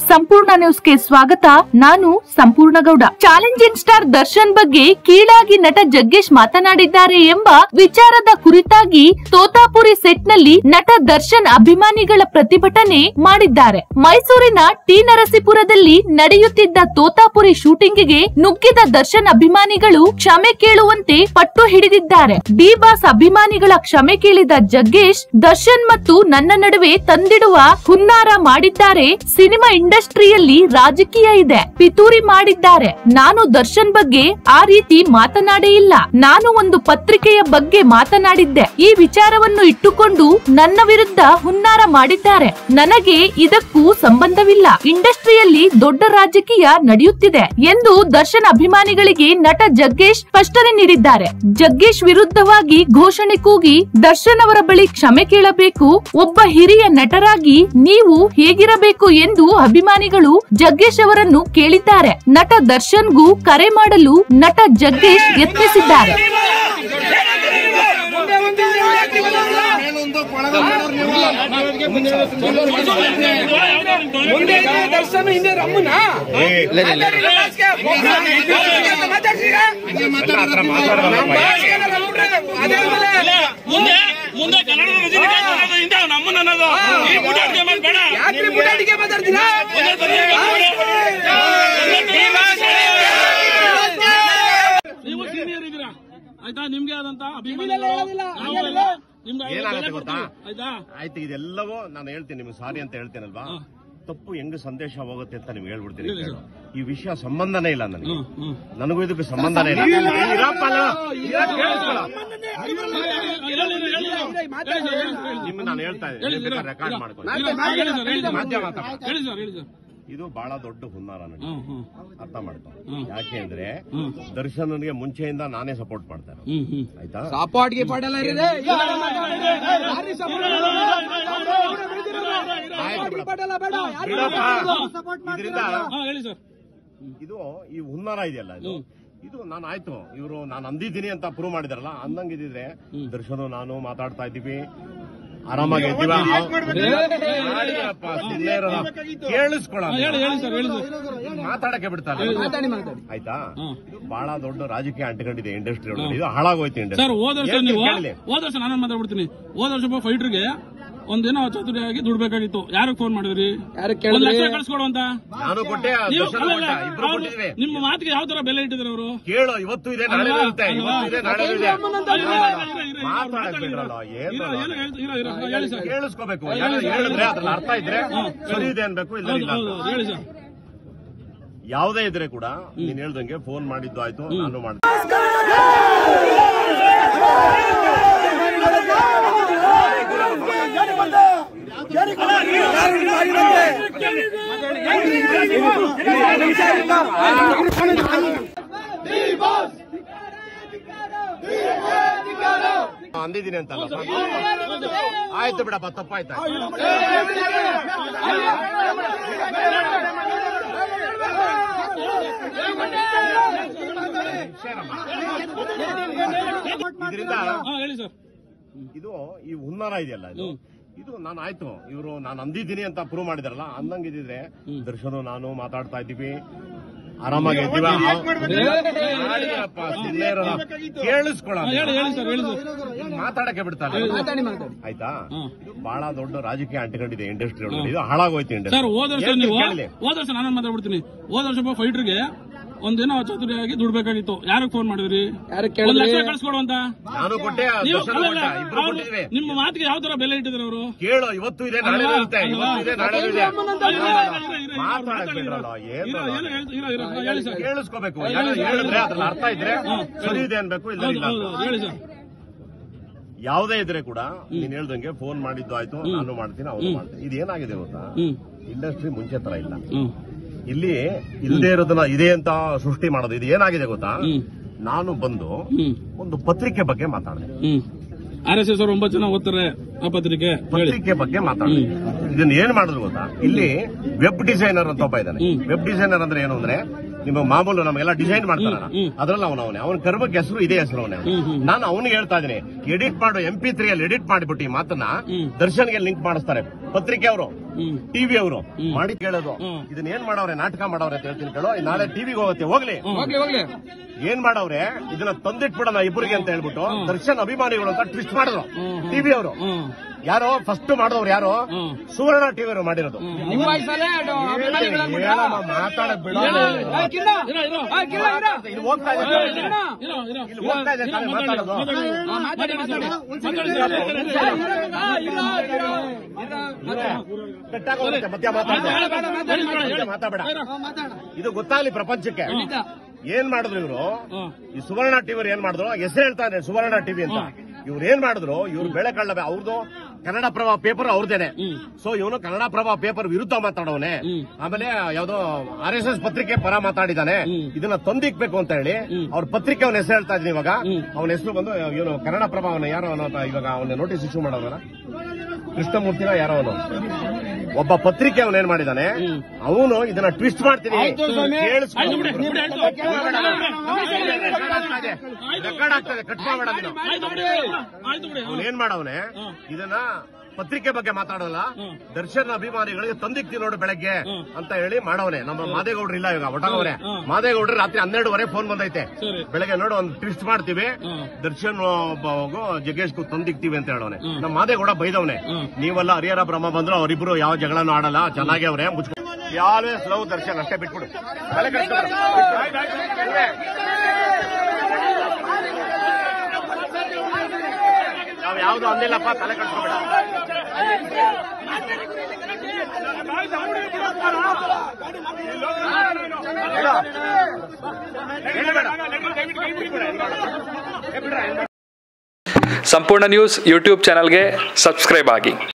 ಸಂಪೂರ್ಣ ನ್ಯೂಸ್ಗೆ ಸ್ವಾಗತ ನಾನು ಸಂಪೂರ್ಣ ಗೌಡ ಚಾಲೆಂಜಿಂಗ್ ಸ್ಟಾರ್ ದರ್ಶನ್ ಬಗ್ಗೆ ಕೀಳಾಗಿ ನಟ ಜಗ್ಗೇಶ್ ಮಾತನಾಡಿದ್ದಾರೆ ಎಂಬ ವಿಚಾರದ ಕುರಿತಾಗಿ ತೋತಾಪುರಿ ಸೆಟ್ ನಲ್ಲಿ ನಟ ದರ್ಶನ್ ಅಭಿಮಾನಿಗಳ ಪ್ರತಿಭಟನೆ ಮಾಡಿದ್ದಾರೆ ಮೈಸೂರಿನ ಟಿ ನರಸೀಪುರದಲ್ಲಿ ನಡೆಯುತ್ತಿದ್ದ ತೋತಾಪುರಿ ಶೂಟಿಂಗಿಗೆ ನುಗ್ಗಿದ ದರ್ಶನ್ ಅಭಿಮಾನಿಗಳು ಕ್ಷಮೆ ಕೇಳುವಂತೆ ಪಟ್ಟು ಹಿಡಿದಿದ್ದಾರೆ ಡಿ ಬಾಸ್ ಅಭಿಮಾನಿಗಳ ಕ್ಷಮೆ ಕೇಳಿದ ಜಗ್ಗೇಶ್ ದರ್ಶನ್ ಮತ್ತು ನನ್ನ ನಡುವೆ ತಂದಿಡುವ ಹುನ್ನಾರ ಮಾಡಿದ್ದಾರೆ ಸಿನಿಮಾ ಇಂಡಸ್ಟ್ರಿಯಲ್ಲಿ ರಾಜಕೀಯ ಇದೆ ಪಿತೂರಿ ಮಾಡಿದ್ದಾರೆ ನಾನು ದರ್ಶನ್ ಬಗ್ಗೆ ಆ ರೀತಿ ಮಾತನಾಡೇ ಇಲ್ಲ ನಾನು ಒಂದು ಪತ್ರಿಕೆಯ ಬಗ್ಗೆ ಮಾತನಾಡಿದ್ದೆ ಈ ವಿಚಾರವನ್ನು ಇಟ್ಟುಕೊಂಡು ನನ್ನ ವಿರುದ್ಧ ಹುನ್ನಾರ ಮಾಡಿದ್ದಾರೆ ನನಗೆ ಇದಕ್ಕೂ ಸಂಬಂಧವಿಲ್ಲ ಇಂಡಸ್ಟ್ರಿಯಲ್ಲಿ ದೊಡ್ಡ ರಾಜಕೀಯ ನಡೆಯುತ್ತಿದೆ ಎಂದು ದರ್ಶನ್ ಅಭಿಮಾನಿಗಳಿಗೆ ನಟ ಜಗ್ಗೇಶ್ ಸ್ಪಷ್ಟನೆ ನೀಡಿದ್ದಾರೆ ಜಗ್ಗೇಶ್ ವಿರುದ್ಧವಾಗಿ ಘೋಷಣೆ ಕೂಗಿ ದರ್ಶನ್ ಅವರ ಬಳಿ ಕ್ಷಮೆ ಕೇಳಬೇಕು ಒಬ್ಬ ಹಿರಿಯ ನಟರಾಗಿ ನೀವು ಹೇಗಿರಬೇಕು ಎಂದು ಅಭಿಮಾನಿಗಳು ಜಗ್ಗೇಶ್ ಅವರನ್ನು ಕೇಳಿದ್ದಾರೆ ನಟ ದರ್ಶನ್ಗೂ ಕರೆ ಮಾಡಲು ನಟ ಜಗ್ಗೇಶ್ ಯತ್ನಿಸಿದ್ದಾರೆ ಮುಂದೆ ಇದೆ ದರ್ಶನ ಹಿಂದೆ ರಮ್ಮನ ಮುಂದೆ ಮುಂದೆ ಕನ್ನಡ ರಜನಿಕಾಂತ್ ಅನ್ನೋದು ಹಿಂದೆ ಅವ್ನು ಅಮ್ಮನ ಅನ್ನೋದು ಈ ಬುಡಾಟಿಕೆ ಮೇಲೆ ಬೇಡ ಯಾಕ್ರಿ ಬುಡಾಟಿಗೆ ಮಾತಾಡ್ತೀರಾ ನೀವು ಸೀನಿಯರ್ ಇದ್ದೀರಾ ಆಯ್ತಾ ನಿಮ್ಗೆ ಆದಂತ ಕಿವಿಲೆಲ್ಲ ಹೇಳೋದಿಲ್ಲ, ಅಭಿಮಾನಿಗಳು ಹಂಗೆಲ್ಲ. ನಿಮ್ಗೆ ಏನಾಗುತ್ತೆ ಬೆಲೆ ಗೊತ್ತಾ? ಕೊಡ್ತೀವಿ, ಆಯ್ತಾ ಆಯ್ತು ಇದೆಲ್ಲವೂ ನಾನು ಹೇಳ್ತೀನಿ ನಿಮ್ಗೆ ಸಾರಿ ಅಂತ ಹೇಳ್ತೇನಲ್ವಾ ತಪ್ಪು ಹೆಂಗ್ ಸಂದೇಶ ಹೋಗುತ್ತೆ ಅಂತ ನಿಮ್ಗೆ ಹೇಳ್ಬಿಡ್ತೀನಿ ಹೇಳಿ ಸರ್. ಈ ವಿಷಯ ಸಂಬಂಧನೇ ಇಲ್ಲ ನನಗೆ ಹ್ಮ್ ಹ್ಮ್ ನನಗೂ ಇದಕ್ಕೆ ಸಂಬಂಧನೇ ಇಲ್ಲ ಇರಪ್ಪ ಅಲ್ಲ. ಇರಪ್ಪ ಕೇಳಿಸ್ಕೊಳ್ಳ. ನಿಮ್ಗೆ ನಾನು ಹೇಳ್ತಾ ಇದ್ದೀನಿ ರೆಕಾರ್ಡ್ ಮಾಡ್ಕೊಳ್ಳಿ ಮಾಧ್ಯಮ ಮಾತಾಡ. ಹೇಳಿ ಸರ್ ಹೇಳಿ ಸರ್ ಇದು ಬಹಳ ದೊಡ್ಡ ಹುನ್ನಾರ ನನಗೆ ಹ್ಮ್ ಹ್ಮ್ ಅರ್ಥ ಮಾಡ್ಕೊ ಹ್ಮ್. ಯಾಕೆ ಅಂದ್ರೆ ಹ್ಮ್. ದರ್ಶನ್ಗೆ ಮುಂಚೆಯಿಂದ ನಾನೇ ಸಪೋರ್ಟ್ ಮಾಡ್ತಾರೆ ಹ್ಮ್ ಹ್ಮ್ ಆಯ್ತಾ ಸಾಪಾಟ್ಗೆ ಪಾಡೆಲ್ಲ ಇದೆ ಆಯ್ತು ಬಿಡಪ್ಪ. ಪಾಡೆಲ್ಲ ಬೇಡ ಯಾರು ಬಿಡಪ್ಪ. ಇದರಿಂದ ಹಾ ಹೇಳಿ ಸರ್ ಇದು ಈ ಹುನ್ನಾರ ಇದೆಯಲ್ಲ ಇದು ಇದು ನಾನು ಆಯ್ತು ಇವರು ನಾನು ಅಂದಿದ್ದೀನಿ ಅಂತ ಪ್ರೂವ್ ಮಾಡಿದಾರಲ್ಲ ಅಂದಂಗಿದ್ರೆ ದರ್ಶನ ನಾನು ಮಾತಾಡ್ತಾ ಇದ್ದೀವಿ ಆರಾಮಾಗಿ ಇದ್ದೀವಿ ಮಾಡಿದ್ರಪ್ಪ, ಸುಮ್ನೆ ಇರೋಣ. ಕೇಳಿಸ್ಕೊಳ ಹಾ, ಹೇಳಿ ಹೇಳಿ ಸರ್ ಹೇಳಿ ಸರ್ ಮಾತಾಡಕ್ಕೆ ಬಿಡ್ತಾರೆ ಮಾತಾಡಿ ಮಾತಾಡಿ ಆಯ್ತಾ ಹ್ಮ್. ಇದು ಬಹಳ ದೊಡ್ಡ ರಾಜಕೀಯ ಅಂಟಿಕೊಂಡಿದೆ ಇಂಡಸ್ಟ್ರಿ ಒಳಗೆ ಇದು ಹಾಳಾಗೋಯ್ತು ಸರ್ ಇಂಡಸ್ಟ್ರಿ ಹೋದ ವರ್ಷ ಏನ್ ನೀವು ಕೇಳಲಿ? ಹೋದ ವರ್ಷ ನಾನು ಮಾತಾಡ್ಬಿಡ್ತೀನಿ ಹೋದ ವರ್ಷ ಒಬ್ಬ ಫೈಟರ್ಗೆ ಒಂದಿನ ಚತುರಿಯಾಗಿ ದುಡ್ಬೇಕಾಗಿತ್ತು ಯಾರಿಗೆ ಫೋನ್ ಮಾಡಿದ್ರಿ ಯಾರು ಒಂದ್ ಕೇಳಿದ್ರಿ ಲಕ್ಷ ಕಳ್ಸ್ಕೊಡು ಅಂತ ನಾನು ಕೊಟ್ಟೆ ನೀವು ದರ್ಶನ ಅಲ್ಲ, ಕೊಟ್ಟ ಇಬ್ರು ಅವ್ರು ಕೊಟ್ಟಿದ್ವಿ ನಿಮ್ಮ ಮಾತಿಗೆ ಯಾವ ತರ ಬೆಲೆ ಇಟ್ಟಿದ್ರು ಅವರು ಕೇಳು ಇವತ್ತು ಇದೆ ನಾಳೆ ಅಲ್ವಾ? ಇರುತ್ತೆ ಅಲ್ವಾ? ಇವತ್ತು ಇದೆ ನಾಳೆ ಇದೆ ಮಾತಾಡಕ್ ಮಾತಾಡಿ ಬಿಡ್ರಲ್ಲ ಏನ್ ಹೇಳಿ ಸರ್ ಕೇಳಿಸ್ಕೋಬೇಕು ಯಾರು ಹೇಳಿದ್ರೆ ಅದ್ರಲ್ಲಿ ಅರ್ಥ ಇದ್ರೆ ಸರಿ ಇದೆ ಅನ್ಬೇಕು ಇಲ್ಲ ಹೌದು ಇಲ್ಲ ಹೌದು ಅಂತ. ಹೇಳಿ ಸರ್ ಯಾವುದೇ ಇದ್ರೆ ಕೂಡ ನೀನ್ ಹೇಳ್ದಂಗೆ ಫೋನ್ ಮಾಡಿದ್ದು ಆಯ್ತು ನಾನು ಮಾಡಿದೆ ಅಂದಿದ್ದೀನಿ ಅಂತಲ್ಲ ಆಯ್ತು ಬಿಡಪ್ಪ ತಪ್ಪಾಯ್ತಾ ಇದರಿಂದ ಹಾ ಹೇಳಿ ಸರ್ ಇದು ಈ ಹುನ್ನಾರ ಇದೆಯಲ್ಲ ಇದು ಇದು ನಾನು ಆಯ್ತು ಇವರು ನಾನು ಅಂದಿದ್ದೀನಿ ಅಂತ ಪ್ರೂವ್ ಮಾಡಿದಾರಲ್ಲ ಅಂದಂಗಿದ್ರೆ ದರ್ಶನ ನಾನು ಮಾತಾಡ್ತಾ ಇದ್ದೀವಿ ಆರಾಮಾಗಿ ಇದ್ದೀವಿ ಮಾಡಿದ್ರಪ್ಪ, ಸುಮ್ನೆ ಇರೋಣ. ಕೇಳಿಸ್ಕೊಳ ಹಾ, ಹೇಳಿ ಹೇಳಿ ಸರ್ ಹೇಳಿ ಸರ್ ಮಾತಾಡಕ್ಕೆ ಬಿಡ್ತಾರೆ ಮಾತಾಡಿ ಮಾತಾಡಿ ಆಯ್ತಾ ಹ್ಮ್. ಇದು ಬಹಳ ದೊಡ್ಡ ರಾಜಕೀಯ ಅಂಟಿಕೊಂಡಿದೆ ಇಂಡಸ್ಟ್ರಿ ಒಳಗೆ ಇದು ಹಾಳಾಗೋಯ್ತು ಸರ್ ಇಂಡಸ್ಟ್ರಿ ಹೋದ ವರ್ಷ ಏನ್ ನೀವು ಕೇಳಲಿ? ಹೋದ ವರ್ಷ ನಾನು ಮಾತಾಡ್ಬಿಡ್ತೀನಿ ಹೋದ ವರ್ಷ ಒಬ್ಬ ಫೈಟರ್ಗೆ ಒಂದಿನ ಚತುರಿಯಾಗಿ ದುಡ್ಬೇಕಾಗಿತ್ತು ಯಾರಿಗೆ ಫೋನ್ ಮಾಡಿದ್ರಿ ಯಾರು ಒಂದ್ ಕೇಳಿದ್ರಿ ಲಕ್ಷ ಕಳ್ಸ್ಕೊಡು ಅಂತ ನಾನು ಕೊಟ್ಟೆ ನೀವು ದರ್ಶನ ಅಲ್ಲ, ಕೊಟ್ಟ ಅಲ್ಲ, ಇಬ್ರು ಅವ್ರು ಕೊಟ್ಟಿದ್ವಿ ನಿಮ್ಮ ಮಾತಿಗೆ ಯಾವ ತರ ಬೆಲೆ ಇಟ್ಟಿದ್ರು ಅವರು ಕೇಳು ಇವತ್ತು ಇದೆ ನಾಳೆ ಅಲ್ವಾ? ಇರುತ್ತೆ ಅಲ್ವಾ? ಇವತ್ತು ಇದೆ ನಾಳೆ ಇದೆ ಮಾತಾಡಕ್ ಮಾತಾಡಕ್ ಬಿಡ್ರಲ್ಲ ಏನ್ ಹೇಳಿ ಸರ್ ಕೇಳಿಸ್ಕೋಬೇಕು ಯಾರು ಹೇಳಿದ್ರೆ ಅದ್ರಲ್ಲಿ ಅರ್ಥ ಇದ್ರೆ ಸರಿ ಇದೆ ಅನ್ಬೇಕು ಇಲ್ಲ ಹೌದು ಇಲ್ಲ ಹೌದು ಅಂತ. ಹೇಳಿ ಸರ್ ಯಾವುದೇ ಇದ್ರೆ ಕೂಡ ನೀನ್ ಹೇಳ್ದಂಗೆ ಫೋನ್ ಮಾಡಿದ್ದು ಆಯ್ತು ನಾನು ಮಾಡ್ತೀನಿ ಅವ್ರು ಮಾಡ್ತೀನಿ ಇದೇನಾಗಿದೆ ಗೊತ್ತಾ ಹ್ಮ್ ಇಂಡಸ್ಟ್ರಿ ಮುಂಚೆ ತರ ಇಲ್ಲ ಹ್ಮ್ ಇಲ್ಲಿ ಇಲ್ಲದೆ ಇರೋದನ್ನ ಇದೆ ಅಂತ ಸೃಷ್ಟಿ ಮಾಡೋದು ಇದು ಏನಾಗಿದೆ ಗೊತ್ತಾ ಹ್ಮ್. ನಾನು ಬಂದು ಹ್ಮ್ ಒಂದು ಪತ್ರಿಕೆ ಬಗ್ಗೆ ಮಾತಾಡಿದೆ ಹ್ಮ್ ಆರ್ ಎಸ್ ಎಸ್ ಅವರು ಒಂಬತ್ತು ಜನ ಓದ್ತಾರೆ ಆ ಪತ್ರಿಕೆ ಹೇಳಿ ಪತ್ರಿಕೆ ಬಗ್ಗೆ ಮಾತಾಡಿದೆ ಇದನ್ನ ಏನ್ ಮಾಡಿದ್ರು ಗೊತ್ತಾ ಇಲ್ಲಿ ವೆಬ್ ಡಿಸೈನರ್ ಅಂತ ಒಬ್ಬ ಇದ್ದಾನೆ ಹ್ಮ್. ವೆಬ್ ಡಿಸೈನರ್ ಅಂದ್ರೆ ಏನು ಅಂದ್ರೆ ನಿಮ್ಮ ಮಾಮೂಲು ನಮಗೆಲ್ಲ ಡಿಸೈನ್ ಮಾಡ್ತಾರಲ್ಲ ಹ್ಮ್. ಅದ್ರಲ್ಲಿ ಅವನ ಅವನೇ ಅವನ ಕರ್ಮಕ್ಕೆ ಹೆಸರು ಇದೇ ಹೆಸರು ಅವನೇ ಹ್ಮ್, ಹ್ಮ್. ನಾನು ಅವನಿಗೆ ಹೇಳ್ತಾ ಇದ್ದೀನಿ ಎಡಿಟ್ ಮಾಡು ಎಂ ಪಿ ತ್ರೀ ಅಲ್ಲಿ ಎಡಿಟ್ ಮಾಡಿಬಿಟ್ಟು ಈ ಮಾತನ್ನ ಹ್ಮ್. ದರ್ಶನ್ಗೆ ಲಿಂಕ್ ಮಾಡಿಸ್ತಾರೆ ಪತ್ರಿಕೆ ಅವರು ಟಿವಿ ಅವರು ಮಾಡಿ ಕೇಳೋದು ಇದನ್ನ ಏನ್ ಮಾಡವ್ರೆ ನಾಟಕ ಮಾಡವ್ರೆ ಅಂತ ಹೇಳ್ತೀನಿ ಕೇಳೋ ಈ ನಾಳೆ ಟಿವಿಗೆ ಹೋಗುತ್ತೆ ಹೋಗ್ಲಿ ಹೋಗ್ಲಿ ಹೋಗ್ಲಿ ಏನ್ ಮಾಡವ್ರೆ ಇದನ್ನ ತಂದಿಟ್ಬಿಡೋಣ ಇಬ್ಬರಿಗೆ ಅಂತ ಹೇಳ್ಬಿಟ್ಟು ದರ್ಶನ್ ಅಭಿಮಾನಿಗಳು ಅಂತ ಟ್ವಿಸ್ಟ್ ಮಾಡಿದ್ರು ಟಿವಿ ಅವರು ಯಾರೋ ಫಸ್ಟ್ ಮಾಡಿದವ್ರು ಯಾರು ಸುವರ್ಣ ಟಿವಿ ಅವರು ಮಾಡಿರೋದು ನಿಮ್ಮ ವಯಸ್ಸಲ್ಲೇ ಅದು ಅಭಿಮಾನಿಗಳಾಗ್ಬಿಟ್ರಾ? ಹೇಳಮ್ಮ, ಮಾತಾಡಕ್ ಬಿಡು. ಏ, ಕಿನ್ನ. ಏ, ಕಿನ್ನ, ಇರು. ಇಲ್ಲಿ ಹೋಗ್ತಾ ಇದೆ ತಾನೇ. ಕಿನ್ನ. ಇಲ್ಲಿ ಹೋಗ್ತಾ ಇದೆ ತಾನೇ ಮಾತಾಡೋದು ಆ, ಮಾತಾಡಿ, ಮಾತಾಡಿ. ಏ, ಇರು, ಆ, ಇರು, ಇರು, ಇರು. ಕಟ್ಟಾಗೋಗುತ್ತೆ ಮಧ್ಯ ಮಾತಾಡ್ದೆ ಮಧ್ಯ ಮಾತಾಡಬೇಡ ಇದು ಗೊತ್ತಾಗ್ಲಿ ಪ್ರಪಂಚಕ್ಕೆ ಏನ್ ಮಾಡಿದ್ರು ಇವರು ಈ ಸುವರ್ಣ ಟಿವಿ ಏನ್ ಮಾಡಿದ್ರು ಹೆಸರು ಹೇಳ್ತಾ ಇದ್ದಾರೆ ಸುವರ್ಣ ಟಿವಿ ಅಂತ ಇವ್ರು ಏನ್ ಮಾಡಿದ್ರು ಇವ್ರು ಬೆಳೆ ಕಳ್ಳ ಅವ್ರದ್ದು ಕನ್ನಡ ಪ್ರಭಾ ಪೇಪರ್ ಅವ್ರದೇನೆ ಸೊ ಇವನು ಕನ್ನಡ ಪ್ರಭಾ ಪೇಪರ್ ವಿರುದ್ಧ ಮಾತಾಡವನೆ ಆಮೇಲೆ ಯಾವ್ದೋ ಆರ್ ಎಸ್ ಎಸ್ ಪತ್ರಿಕೆ ಪರ ಮಾತಾಡಿದಾನೆ ಇದನ್ನ ತಂದಿಕ್ಬೇಕು ಅಂತ ಹೇಳಿ ಅವ್ರ ಪತ್ರಿಕೆ ಅವನ ಹೆಸರು ಹೇಳ್ತಾ ಇದ್ದೀನಿ ಇವಾಗ ಅವನ ಹೆಸರು ಬಂದು ಇವನು ಕನ್ನಡ ಪ್ರಭಾ ಅವನ ಯಾರೋ ಅವನ ಇವಾಗ ಅವನ ನೋಟಿಸ್ ಇಶ್ಯೂ ಮಾಡೋದಲ್ಲ ಕೃಷ್ಣಮೂರ್ತಿನ ಯಾರೋ ಅವನು ಒಬ್ಬ ಪತ್ರಿಕೆ ಅವನೇನ್ ಮಾಡಿದಾನೆ ಅವನು ಇದನ್ನ ಟ್ವಿಸ್ಟ್ ಮಾಡ್ತೀನಿ ಆಯ್ತು ಸ್ವಾಮಿ. ಕೇಳಿಸ್ಕೊ. ಆಯ್ತು ಬಿಡಿ, ಬಿಡಿ, ಆಯ್ತು. ರೆಕಾರ್ಡ್ ಆಗ್ತದೆ ಕಟ್ ಮಾಡಬೇಡ ನೀನು ಆಯ್ತು ಬಿಡಿ ಆಯ್ತು ಬಿಡಿ ಅವನ್ ಏನ್ ಮಾಡವನೆ ಇದನ್ನ ಪತ್ರಿಕೆ ಬಗ್ಗೆ ಮಾತಾಡೋಲ್ಲ ದರ್ಶನ್ ಅಭಿಮಾನಿಗಳಿಗೆ ತಂದಿಕ್ತಿ ನೋಡು ಬೆಳಗ್ಗೆ ಅಂತ ಹೇಳಿ ಮಾಡವನೆ ನಮ್ಮ ಮಾದೇಗೌಡ್ರು ಇಲ್ಲ ಇವಾಗ ಒಟಗವ್ರೆ ಮಾದೇಗೌಡ್ರು ರಾತ್ರಿ ಹನ್ನೆರಡುವರೆ ಫೋನ್ ಬಂದೈತೆ ಬೆಳಗ್ಗೆ ನೋಡು ಒಂದು ಟ್ವಿಸ್ಟ್ ಮಾಡ್ತೀವಿ ದರ್ಶನ್ ಒಬ್ಬ ಜಗ್ಗೇಶ್ಗೂ ತಂದಿಕ್ತೀವಿ ಅಂತ ಹೇಳವನೆ ನಮ್ಮ ಮಾದೇಗೌಡ ಬೈದವನೆ ನೀವೆಲ್ಲ ಹರಿಹರ ಬ್ರಹ್ಮ ಬಂದ್ರು ಅವರಿಬ್ರು ಯಾವ ಜಗಳನೂ ಆಡಲ್ಲ ಚೆನ್ನಾಗಿ ಅವ್ರೆ ಮುಚ್ಕೊ ಆಲ್ವೇಸ್ ಲವ್ ದರ್ಶನ್ ಅಷ್ಟೇ ಬಿಟ್ಬಿಡು ತಲೆ ಕೆಡ್ಸ್ಕೊಬೇಡ. ಆಯ್ತು, ಆಯ್ತು, ಆಯ್ತು. ನಾವ್ ಯಾವ್ದು ಅಂದಿಲ್ಲಪ್ಪ ತಲೆ ಕಟ್ಕೋಬೇಡ ಸಂಪೂರ್ಣ ನ್ಯೂಸ್ ಯೂಟ್ಯೂಬ್ ಚಾನಲ್ಗೆ ಸಬ್ಸ್ಕ್ರೈಬ್ ಆಗಿ